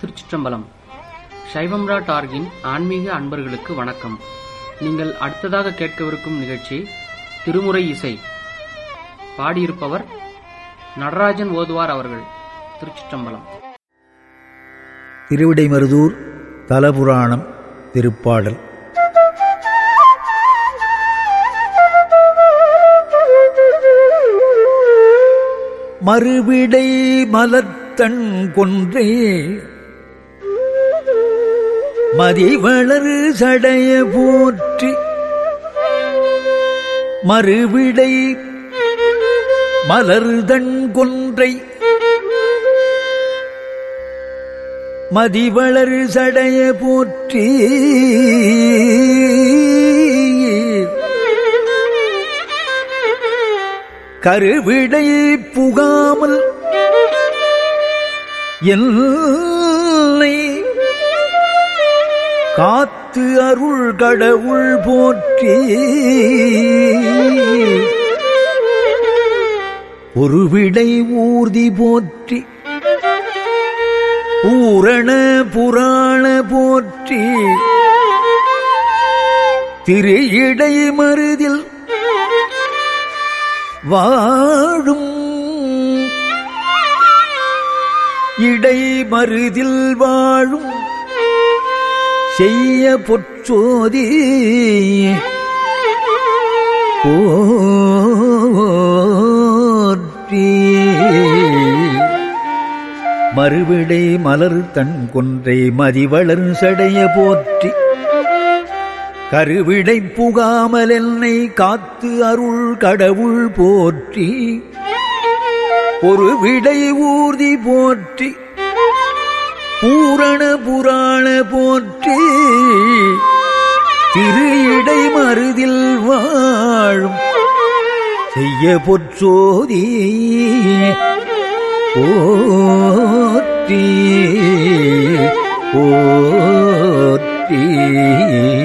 திருச்சிற்றம்பலம் சைவம்ரா டார்கின் ஆன்மீக அன்பர்களுக்கு வணக்கம் நீங்கள் அடுத்ததாக கேட்கவிருக்கும் நிகழ்ச்சி திருமுறை இசை பாடியிருப்பவர் நடராஜன் ஓதுவார் அவர்கள் திருச்சிற்றம்பலம் திருவிடைமருதூர் தலபுராணம் திருப்பாடல் மறுவிடை மலத்தன் கொன்றே மதிவளரு சடைய போற்றி மறுவிடை மலர்தன் கொன்றை மதிவளர் சடைய போற்றி கருவிடை புகாமல் எல்லை காத்து அருள் கடவுள் போற்றி ஒருவிடை ஊர்தி போற்றி பூரண புராண போற்றி திரு இடை மருதில் வாழும் இடை மருதில் வாழும் செய்ய பொற்றோதி போற்றி மறுவிடை மலர் தன் கொன்றை மதிவளர் சடைய போற்றி கருவிடை புகாமல் என்னை காத்து அருள் கடவுள் போற்றி ஒரு விடை ஊர்தி போற்றி பூரண புராண போற்றி திரு இடை மருதில் வாழும் செய்ய பொற்றோதி போற்றி போற்றி